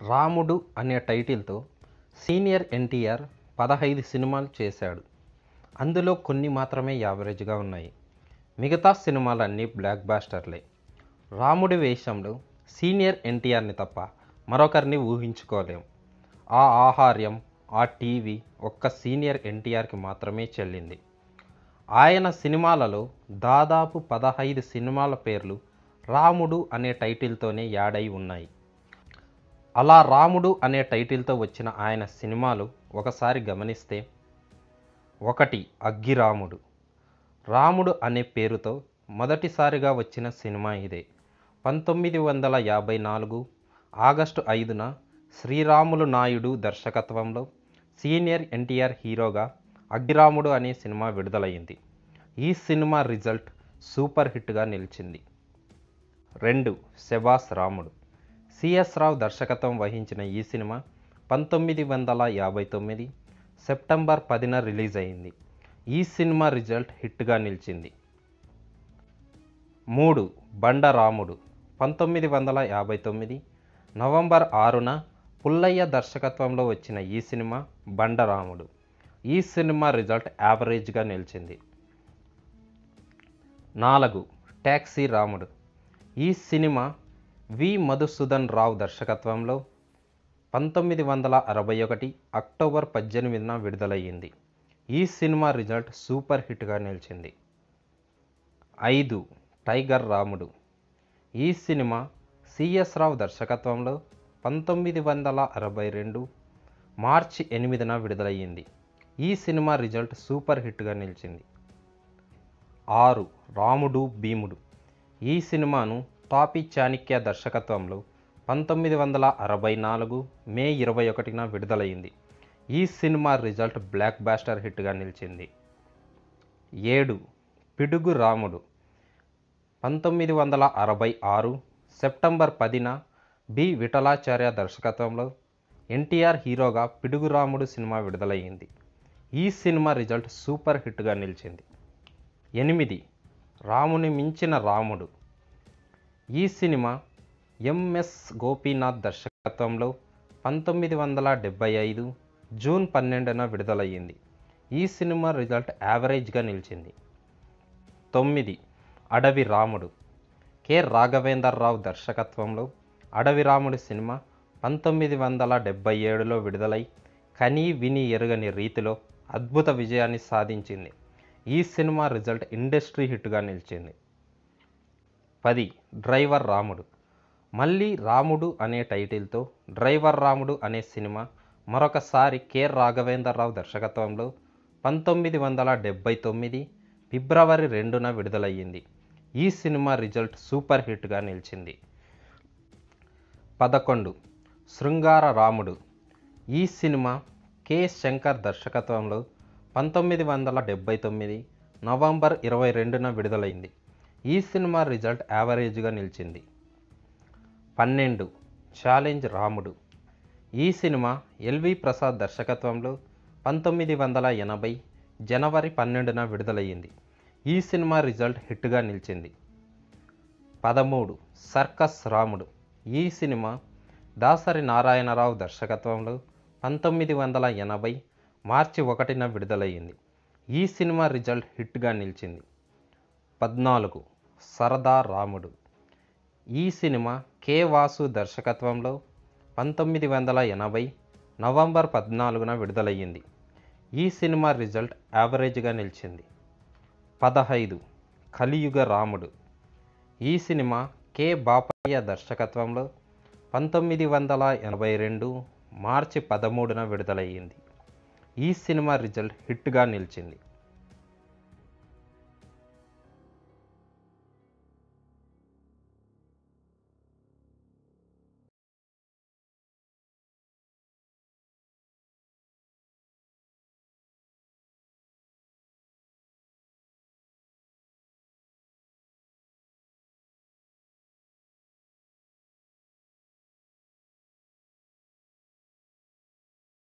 రాముడు అనే టైటిల్తో సీనియర్ ఎన్టీఆర్ పదహైదు సినిమాలు చేశాడు అందులో కొన్ని మాత్రమే యావరేజ్గా ఉన్నాయి మిగతా సినిమాలన్నీ బ్లాక్ బాస్టర్లే రాముడి వేషంలో సీనియర్ ఎన్టీఆర్ని తప్ప మరొకరిని ఊహించుకోలేం ఆ ఆహార్యం ఆ టీవీ ఒక్క సీనియర్ ఎన్టీఆర్కి మాత్రమే చెల్లింది ఆయన సినిమాలలో దాదాపు పదహైదు సినిమాల పేర్లు రాముడు అనే టైటిల్తోనే యాడై ఉన్నాయి అలా రాముడు అనే టైటిల్తో వచ్చిన ఆయన సినిమాలు ఒకసారి గమనిస్తే ఒకటి అగ్గిరాముడు రాముడు అనే పేరుతో మొదటిసారిగా వచ్చిన సినిమా ఇదే పంతొమ్మిది వందల యాభై నాలుగు ఆగస్టు ఐదున శ్రీరాములు నాయుడు దర్శకత్వంలో సీనియర్ ఎన్టీఆర్ హీరోగా అగ్గిరాముడు అనే సినిమా విడుదలైంది ఈ సినిమా రిజల్ట్ సూపర్ హిట్గా నిలిచింది రెండు శబాస్ రాముడు సిఎస్ రావు దర్శకత్వం వహించిన ఈ సినిమా పంతొమ్మిది వందల యాభై తొమ్మిది సెప్టెంబర్ పదిన రిలీజ్ అయింది ఈ సినిమా రిజల్ట్ హిట్గా నిలిచింది మూడు బండరాముడు పంతొమ్మిది వందల యాభై తొమ్మిది నవంబర్ ఆరున పుల్లయ్య దర్శకత్వంలో వచ్చిన ఈ సినిమా బండరాముడు ఈ సినిమా రిజల్ట్ యావరేజ్గా నిలిచింది నాలుగు ట్యాక్సీ రాముడు ఈ సినిమా వి మధుసూదన్ రావు దర్శకత్వంలో పంతొమ్మిది వందల అరవై ఒకటి అక్టోబర్ పద్దెనిమిదిన విడుదలయ్యింది ఈ సినిమా రిజల్ట్ సూపర్ హిట్గా నిలిచింది ఐదు టైగర్ రాముడు ఈ సినిమా సిఎస్ రావు దర్శకత్వంలో పంతొమ్మిది వందల అరవై రెండు మార్చి ఎనిమిదిన విడుదలయ్యింది ఈ సినిమా రిజల్ట్ సూపర్ హిట్గా నిలిచింది ఆరు రాముడు భీముడు ఈ సినిమాను తాపి చాణిక్య దర్శకత్వంలో పంతొమ్మిది వందల అరవై నాలుగు మే ఇరవై ఒకటిన విడుదలైంది ఈ సినిమా రిజల్ట్ బ్లాక్ బాస్టర్ హిట్గా నిలిచింది ఏడు పిడుగు రాముడు పంతొమ్మిది వందల అరవై ఆరు సెప్టెంబర్ పదిన బి విఠలాచార్య దర్శకత్వంలో ఎన్టీఆర్ హీరోగా పిడుగు రాముడు సినిమా విడుదలయ్యింది ఈ సినిమా రిజల్ట్ సూపర్ హిట్గా నిలిచింది ఎనిమిది రాముని మించిన రాముడు ఈ సినిమా ఎంఎస్ గోపీనాథ్ దర్శకత్వంలో పంతొమ్మిది వందల డెబ్బై ఐదు జూన్ పన్నెండున విడుదలయ్యింది ఈ సినిమా రిజల్ట్ యావరేజ్గా నిలిచింది తొమ్మిది అడవి రాముడు కె రాఘవేందర్రావు దర్శకత్వంలో అడవి రాముడు సినిమా పంతొమ్మిది వందల డెబ్బై ఏడులో విడుదలై కనీ విని ఎరుగని రీతిలో అద్భుత విజయాన్ని సాధించింది ఈ సినిమా రిజల్ట్ ఇండస్ట్రీ హిట్గా నిలిచింది పది డ్రైవర్ రాముడు మళ్ళీ రాముడు అనే టైటిల్తో డ్రైవర్ రాముడు అనే సినిమా మరొకసారి కె రాఘవేంద్రరావు దర్శకత్వంలో పంతొమ్మిది వందల డెబ్బై తొమ్మిది ఫిబ్రవరి రెండున విడుదలయ్యింది ఈ సినిమా రిజల్ట్ సూపర్ హిట్గా నిలిచింది పదకొండు శృంగార రాముడు ఈ సినిమా కె శంకర్ దర్శకత్వంలో పంతొమ్మిది వందల డెబ్బై తొమ్మిది నవంబర్ ఇరవై రెండున విడుదలైంది ఈ సినిమా రిజల్ట్ యావరేజ్గా నిలిచింది పన్నెండు ఛాలెంజ్ రాముడు ఈ సినిమా ఎల్వి ప్రసాద్ దర్శకత్వంలో పంతొమ్మిది వందల ఎనభై జనవరి పన్నెండున విడుదలయ్యింది ఈ సినిమా రిజల్ట్ హిట్గా నిలిచింది పదమూడు సర్కస్ రాముడు ఈ సినిమా దాసరి నారాయణరావు దర్శకత్వంలో పంతొమ్మిది వందల ఎనభై మార్చి ఒకటిన విడుదలయ్యింది ఈ సినిమా రిజల్ట్ హిట్గా నిలిచింది పద్నాలుగు సరదా రాముడు ఈ సినిమా కె వాసు దర్శకత్వంలో పంతొమ్మిది వందల ఎనభై నవంబర్ పద్నాలుగున విడుదలయ్యింది ఈ సినిమా రిజల్ట్ యావరేజ్గా నిలిచింది పదహైదు కలియుగ రాముడు ఈ సినిమా కె బాపయ్య దర్శకత్వంలో పంతొమ్మిది వందల ఎనభై రెండు మార్చి పదమూడున విడుదలయ్యింది ఈ సినిమా రిజల్ట్ హిట్గా నిలిచింది